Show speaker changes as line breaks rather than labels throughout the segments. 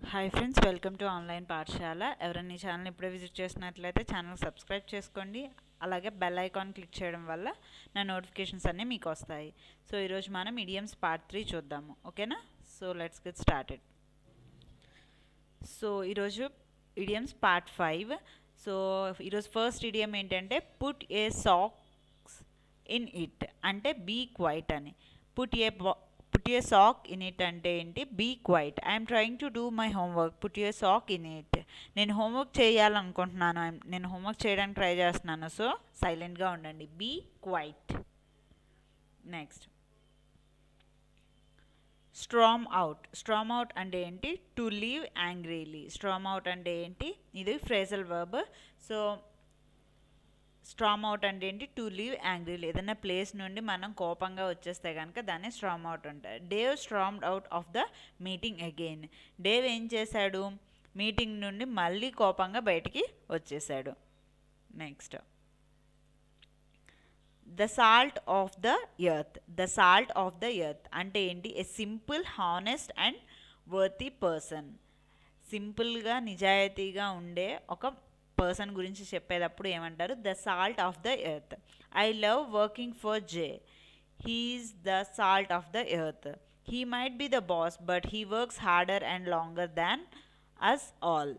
hi friends welcome to online పాఠశాల ఎవరైనా ఈ ఛానల్ ఇప్పుడే విజిట్ చేసినట్లయితే ఛానల్ సబ్స్క్రైబ్ చేసుకోండి అలాగే బెల్ ఐకాన్ క్లిక్ చేయడం వల్ల నా నోటిఫికేషన్స్ అన్నీ మీకు వస్తాయి సో ఈరోజు మనం ఇడియమ్స్ పార్ట్ త్రీ చూద్దాము ఓకేనా so let's get started so ఈరోజు ఇడియమ్స్ పార్ట్ ఫైవ్ సో ఈరోజు ఫస్ట్ ఇడియం ఏంటంటే put a socks in it అంటే బీ క్వైట్ అని put a put a sock in it అంటే ఏంటి be quiet I'm trying to do my homework put a sock in it నేను homework చేయాలనుకుంటున్నాను I'm- నేను homework చేయడానికి try చేస్తున్నాను so సైలెంట్గా ఉండండి be quiet next storm out storm out అంటే ఏంటి to leave angrily storm out అంటే ఏంటి ఇది phrasal verb so storm out అంటే ఏంటి టు లీవ్ యాంగ్రీలీ ఏదైనా ప్లేస్ నుండి మనం కోపంగా వచ్చేస్తే కనుక దాన్ని స్ట్రామ్ అవుట్ అంటారు Dave stormed out of the meeting again Dave ఏం చేశాడు మీటింగ్ నుండి మళ్ళీ కోపంగా బయటికి వచ్చేసాడు next the salt of the earth the salt of the earth అంటే ఏంటి a simple honest and worthy person సింపుల్గా నిజాయితీగా ఉండే ఒక పర్సన్ గురించి చెప్పేటప్పుడు ఏమంటారు the salt of the earth I love working for Jay he's the salt of the earth he might be the boss but he works harder and longer than us all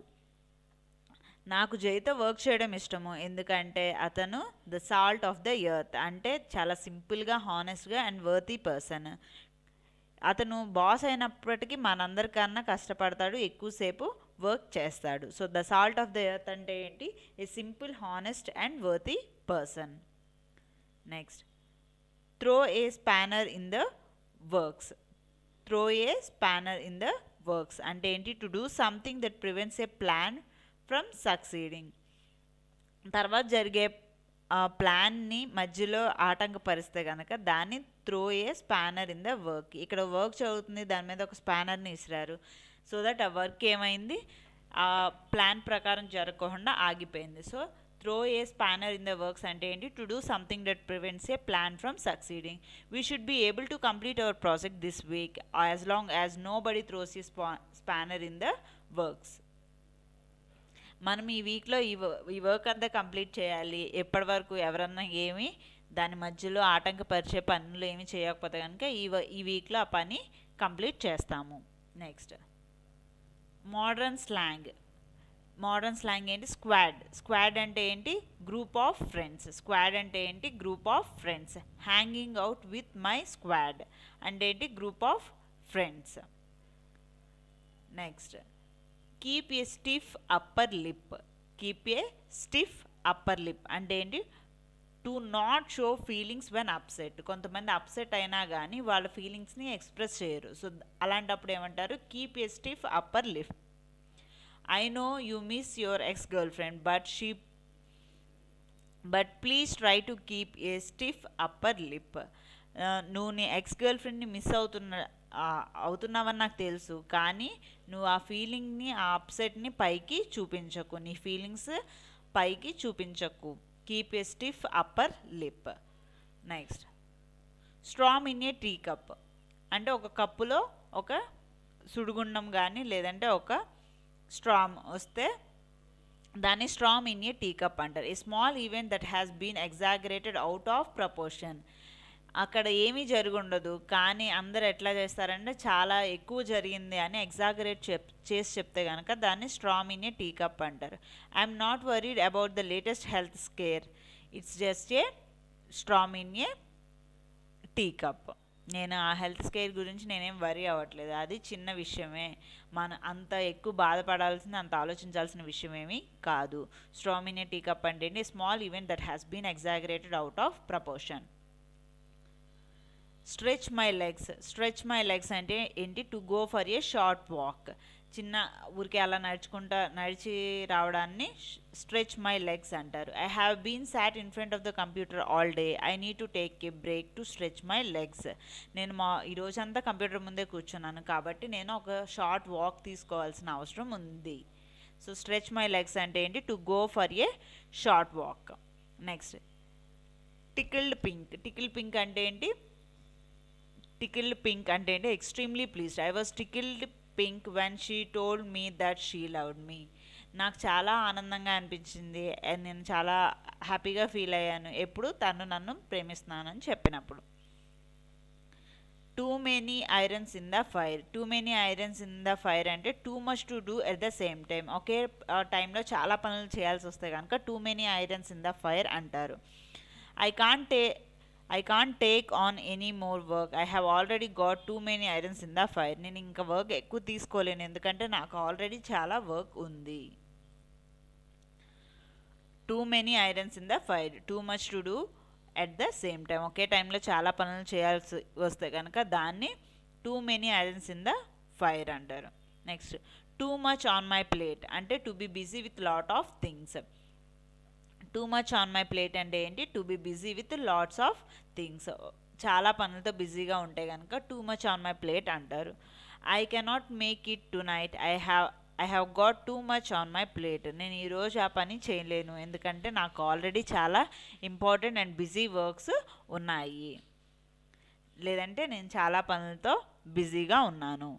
నాకు జైతో వర్క్ చేయడం ఇష్టము ఎందుకంటే అతను the salt of the earth అంటే చాలా సింపుల్గా హానెస్ట్గా అండ్ వర్తీ పర్సన్ అతను బాస్ అయినప్పటికీ మనందరికన్నా కష్టపడతాడు ఎక్కువసేపు వర్క్ చేస్తాడు so the salt of the earth అంటే ఏంటి a simple honest and worthy person next throw a spanner in the works throw a spanner in the works అంటే ఏంటి to do something that prevents a plan from succeeding తర్వాత జరిగే ఆ ప్లాన్ని మధ్యలో ఆటంకపరిస్తే కనుక దాన్ని throw a spanner in the work ఇక్కడ వర్క్ చదువుతుంది దాని మీద ఒక స్పానర్ని ఇసిరారు సో దట్ ఆ వర్క్ ఏమైంది ఆ ప్లాన్ ప్రకారం జరగకుండా ఆగిపోయింది so throw a spanner in the works అంటే ఏంటి to do something that prevents a plan from succeeding we should be able to complete our project this week as long as nobody throws a spa spanner in the works మనం ఈ వీక్లో ఈ వ- ఈ work అంతా complete చేయాలి ఎప్పటి వరకు ఎవరన్నా ఏమి దాని మధ్యలో ఆటంకపరిచే పనులు ఏమి చేయకపోతే కనుక ఈ వ- ఈ వీక్లో ఆ పని కంప్లీట్ చేస్తాము next modern slang modern slang ఏంటి స్క్వాడ్ స్క్వాడ్ అంటే ఏంటి గ్రూప్ ఆఫ్ ఫ్రెండ్స్ స్క్వాడ్ అంటే ఏంటి group of friends hanging out with my squad అంటే ఏంటి group of friends next keep a stiff upper lip keep a stiff upper lip అంటే ఏంటి to not show feelings when upset కొంతమంది upset అయినా కానీ వాళ్ళ ఫీలింగ్స్ని ఎక్స్ప్రెస్ చేయరు సో అలాంటప్పుడు ఏమంటారు keep a stiff upper lip I no you miss your ex girlfriend but she but please try to keep a stiff upper lip నువ్వు నీ ఎక్స్ గర్ల్ ఫ్రెండ్ని మిస్ అవుతున్న ఆ, అవుతున్నావని నాకు తెలుసు కానీ నువ్వు ఆ ఫీలింగ్ని ఆ అప్సెట్ని పైకి చూపించకు నీ ఫీలింగ్స్ పైకి చూపించకు keep a stiff upper lip next storm in a teacup అంటే ఒక కప్పులో ఒక సుడిగుండం కానీ లేదంటే ఒక స్ట్రామ్ వస్తే దాన్ని storm in a teacup అంటారు a small event that has been exaggerated out of proportion అక్కడ ఏమీ జరిగి ఉండదు కానీ అందరు ఎట్లా చేస్తారంటే చాలా ఎక్కువ జరిగింది అని ఎగ్జాగరేట్ చెప్ చేసి చెప్తే కనుక దాన్ని storm in a teacup అంటారు I'm not worried about the latest health scare it's just a storm in a teacup నేను ఆ హెల్త్ స్కేర్ గురించి నేనేం వరీ అవ్వట్లేదు అది చిన్న విషయమే మన అంత ఎక్కువ బాధపడాల్సిన అంత ఆలోచించాల్సిన విషయమేమి కాదు స్ట్రామినే టీ కప్ అంటే ఏంటి small event that has been exaggerated out of proportion stretch my legs stretch my legs అంటే ఏంటి to go for a short walk చిన్న ఊరికే అలా నడుచుకుంటా నడిచి రావడాన్ని స్ట్రెచ్ మై లెగ్స్ అంటారు I have been sat in front of the computer all day I need to take a break to stretch my legs నేను మా ఈ రోజంతా కంప్యూటర్ ముందే కూర్చున్నాను కాబట్టి నేను ఒక షార్ట్ వాక్ తీసుకోవాల్సిన అవసరం ఉంది సో స్ట్రెచ్ మై లెగ్స్ అంటే ఏంటి to go for a short walk next tickled pink tickled pink అంటే ఏంటి టికిల్డ్ పింక్ అంటే ఏంటి extremely pleased I was tickled pink when she told me that she loved me నాకు చాలా ఆనందంగా అనిపించింది and నేను చాలా హ్యాపీగా ఫీల్ అయ్యాను ఎప్పుడు తను నన్ను ప్రేమిస్తున్నానని చెప్పినప్పుడు too many irons in the fire too many irons in the fire అంటే too much to do at the same time ఒకే టైంలో చాలా పనులు చేయాల్సి వస్తే కనుక too many irons in the fire అంటారు I can't ta I can't take on any more work I have already got too many irons in the fire నేను ఇంకా వర్క్ ఎక్కువ తీసుకోలేను ఎందుకంటే నాకు ఆల్రెడీ చాలా వర్క్ ఉంది too many irons in the fire too much to do at the same time ఒకే టైంలో చాలా పనులు చేయాల్సి వస్తే కనుక దాన్ని too many irons in the fire అంటారు next too much on my plate అంటే to be busy with lot of things too much on my plate అంటే ఏంటి to be busy with lots of things చాలా పనులతో బిజీగా ఉంటే కనుక too much on my plate అంటారు I cannot make it tonight I have I have got too much on my plate నేను ఈరోజు ఆ పని చేయలేను ఎందుకంటే నాకు ఆల్రెడీ చాలా ఇంపార్టెంట్ అండ్ బిజీ వర్క్స్ ఉన్నాయి లేదంటే నేను చాలా పనులతో బిజీగా ఉన్నాను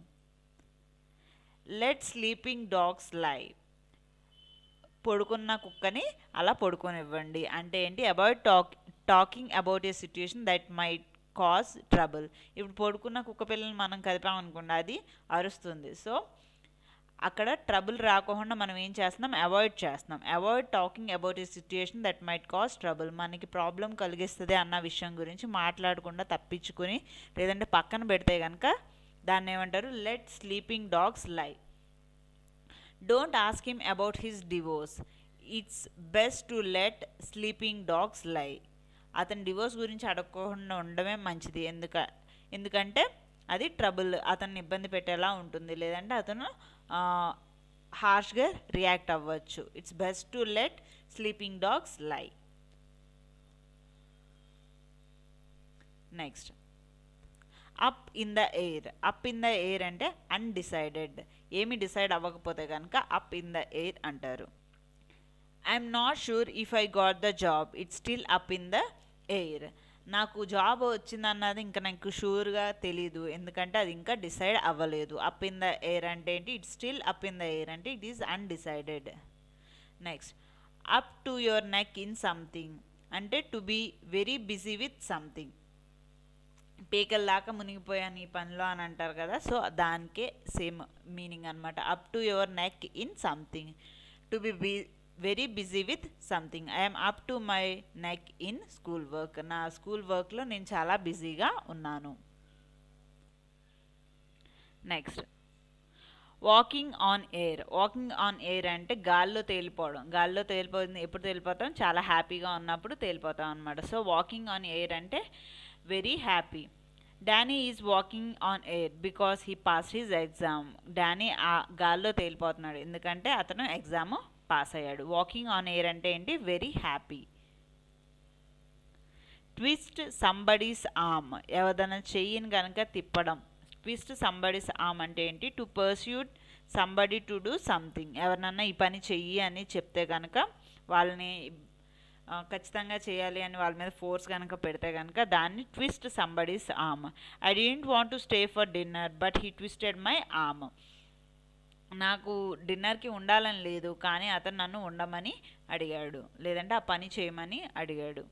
లెట్ స్లీపింగ్ డాగ్స్ లైవ్ పడుకున్న కుక్కని అలా పడుకోనివ్వండి అంటే ఏంటి about talk talking about a situation that might cause trouble ఇప్పుడు పడుకున్న కుక్క పిల్లల్ని మనం కదిపామనుకోండి అది అరుస్తుంది సో అక్కడ ట్రబుల్ రాకుండా మనం ఏం చేస్తున్నాం అవాయిడ్ చేస్తున్నాం avoid talking about a situation that might cause trouble మనకి ప్రాబ్లం కలిగిస్తుంది అన్న విషయం గురించి మాట్లాడకుండా తప్పించుకుని లేదంటే పక్కన పెడితే కనుక దాన్ని ఏమంటారు let sleeping dogs lie don't ask him about his divorce it's best to let sleeping dogs lie అతని డివోర్స్ గురించి అడగకుండా ఉండడమే మంచిది ఎందుక ఎందుకంటే అది ట్రబుల్ అతన్ని ఇబ్బంది పెట్టేలా ఉంటుంది లేదంటే అతను హార్ష్గా రియాక్ట్ అవ్వచ్చు it's best to let sleeping dogs lie next up in the air up in the air అంటే అన్డిసైడెడ్ ఏమి డిసైడ్ అవ్వకపోతే కనుక అప్ ఇన్ ద ఎయిర్ అంటారు I'm not sure if I got the job it's still up in the air నాకు job వచ్చిందన్నది ఇంకా నాకు షూర్గా తెలీదు ఎందుకంటే అది ఇంకా డిసైడ్ అవ్వలేదు అప్ ఇన్ ద ఎయిర్ అంటే ఏంటి it's still up in the air అంటే it is undecided next up to your neck in something అంటే to be very busy with something పీకల దాకా మునిగిపోయాను ఈ పనిలో అని అంటారు కదా సో దానికే సేమ్ మీనింగ్ అనమాట up to your neck in something to be be very busy with something I'm up to my neck in school work నా స్కూల్ వర్క్లో నేను చాలా బిజీగా ఉన్నాను next walking on air walking on air అంటే గాల్లో తేలిపోవడం గాల్లో తేలిపోతుంది ఎప్పుడు తేలిపోతాం చాలా హ్యాపీగా ఉన్నప్పుడు తేలిపోతాం అనమాట సో వాకింగ్ ఆన్ ఎయిర్ అంటే very happy Danny is walking on air because he pass his exam Danny ఆ గాల్లో తేలిపోతున్నాడు ఎందుకంటే అతను ఎగ్జామ్ పాస్ అయ్యాడు వాకింగ్ ఆన్ ఎయిర్ అంటే ఏంటి very happy twist somebody's arm ఎవదైనా చెయ్యిని కనుక తిప్పడం ట్విస్ట్ సంబడీస్ ఆమ్ అంటే ఏంటి to persuade somebody to do something ఎవరినన్నా ఈ పని చెయ్యి అని చెప్తే కనుక వాళ్ళని ఆ, ఖచ్చితంగా చేయాలి అని వాళ్ళ మీద ఫోర్స్ కనుక పెడితే కనుక దాన్ని twist somebody's arm I didn't want to stay for dinner but he twisted my arm నాకు డిన్నర్కి ఉండాలని లేదు కానీ అతను నన్ను ఉండమని అడిగాడు లేదంటే ఆ పని చేయమని అడిగాడు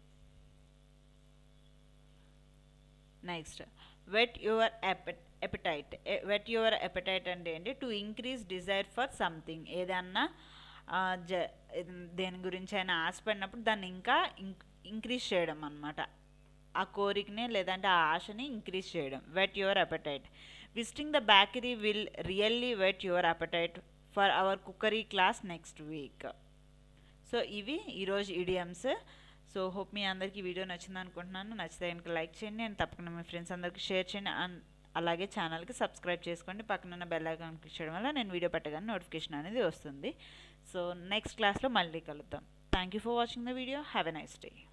next whet your appetite whet your appetite అంటే ఏంటి to increase desire for something ఏదన్నా ఆ, జ దేని గురించి అయినా ఆశపడినప్పుడు దాన్ని ఇంకా ఇంక్రీజ్ చేయడం అనమాట ఆ కోరికని లేదంటే ఆ ఆశని ఇంక్రీజ్ చేయడం whet your appetite visiting the bakery will really whet your appetite for our cookery class next week so ఇవి ఈరోజు ఇడియమ్స్ సో హోప్ మీ అందరికీ వీడియో నచ్చింది అనుకుంటున్నాను నచ్చితే కనుక లైక్ చేయండి అండ్ తప్పకుండా మీ ఫ్రెండ్స్ అందరికీ షేర్ చేయండి అండ్ అలాగే ఛానల్కి సబ్స్క్రైబ్ చేసుకోండి పక్కన ఉన్న బెల్ ఐకాన్ క్లిక్ చేయడం వల్ల నేను వీడియో పెట్టగానే నోటిఫికేషన్ అనేది వస్తుంది సో నెక్స్ట్ క్లాస్లో మళ్ళీ కలుద్దాం thank you for watching the video have a nice day